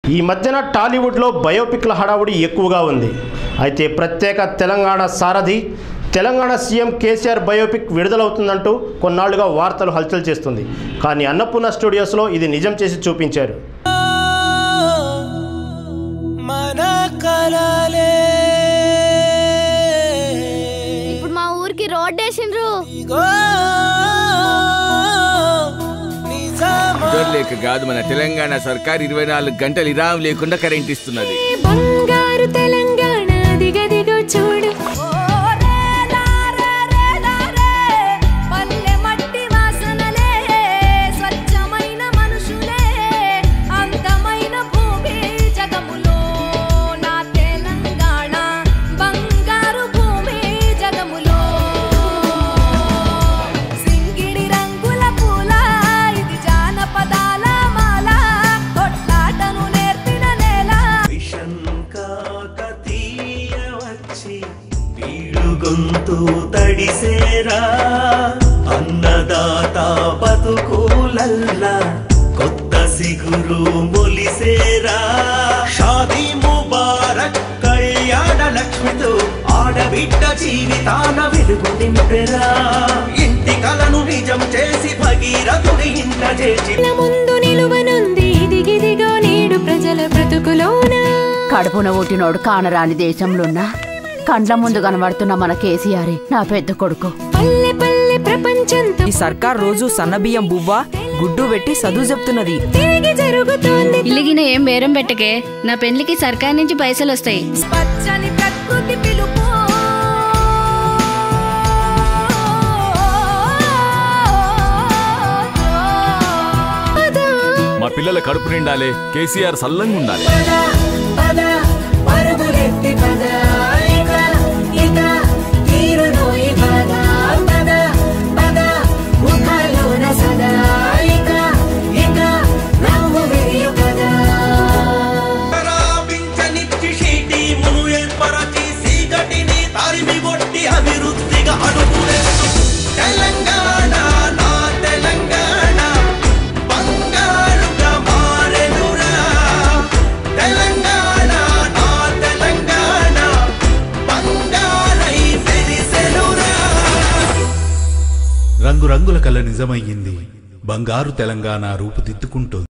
ఈ మధ్యన టాలీవుడ్లో బయోపిక్ల హడావుడి ఎక్కువగా ఉంది అయితే ప్రత్యేక తెలంగాణ సారథి తెలంగాణ సీఎం కేసీఆర్ బయోపిక్ విడుదలవుతుందంటూ కొన్నాళ్లుగా వార్తలు హల్చల్ చేస్తుంది కానీ అన్నపూర్ణ స్టూడియోస్లో ఇది నిజం చేసి చూపించారు మన కలలే ఇప్పుడు మా ఊరికి రోడ్ వేసిండ్రు ఇగో నిజమా లేక కాదు మన తెలంగాణ సర్కార్ ఇరవై నాలుగు గంటలు ఇరాం లేకుండా కరెంట్ ఇస్తున్నది బంగారు తెలంగాణ దిగదిగో చూడు పల్లె మట్టి వాసనలే స్వచ్ఛమైన మనుషులే అందమైన భూమి జగములో నా తెలంగాణ బంగారు భూమి జగములో సింగిడి రంగుల పూల ఇది జానపదాల మాల కొట్లాటను నేర్పిన నేల వచ్చి వీడు గొంతు తడిసేరా అన్నదాత బతుకులల్లా కొత్త సిగురు మొలిసేరా షాదీ ముబారక్ కళ్యాణ లక్ష్మితో ఆడబిడ్డ జీవితాన వెలుగు నింపెరా ఇంటి కలను నిజం చేసి భగీరథుని ఇంట చేసి కళ్ళ ముందు నిలువనుంది దిగిదిగో నేడు ప్రజల బ్రతుకులోన కడుపున పుట్టినోడు కానరాని దేశంలోన్నా కండ్ల ముందు కనబడుతున్న మన కేసీఆర్ నా పెద్ద కొడుకు పల్లె పల్లె ప్రపంచంతో ఈ సర్కార్ రోజు సన్నబియ్యం బువ్వ గుడ్డు పెట్టి చదువు చెప్తున్నది తిరిగి జరుగుతోంది ఇల్లిగిన ఏం బేరం పెట్టకే నా పెళ్లికి సర్కార్ నుంచి పైసలు వస్తాయి పచ్చని ప్రకృతి పిలుపు మా పిల్లల కడుపు నిండాలి కేసీఆర్ సల్లంగా ఉండాలి ప్రాపించనిచ్చి షీటీమును ఏర్పరచి సీకటిని తరిమి కొట్టి అభివృద్ధిగా అడుగులేస్తూ తెలంగాణ నా తెలంగాణ బంగారుగా మారెనురా తెలంగాణ నా తెలంగాణ బంగారై మెరిసెనురా రంగురంగుల కల నిజమయ్యింది బంగారు తెలంగాణ రూపుదిద్దుకుంటోంది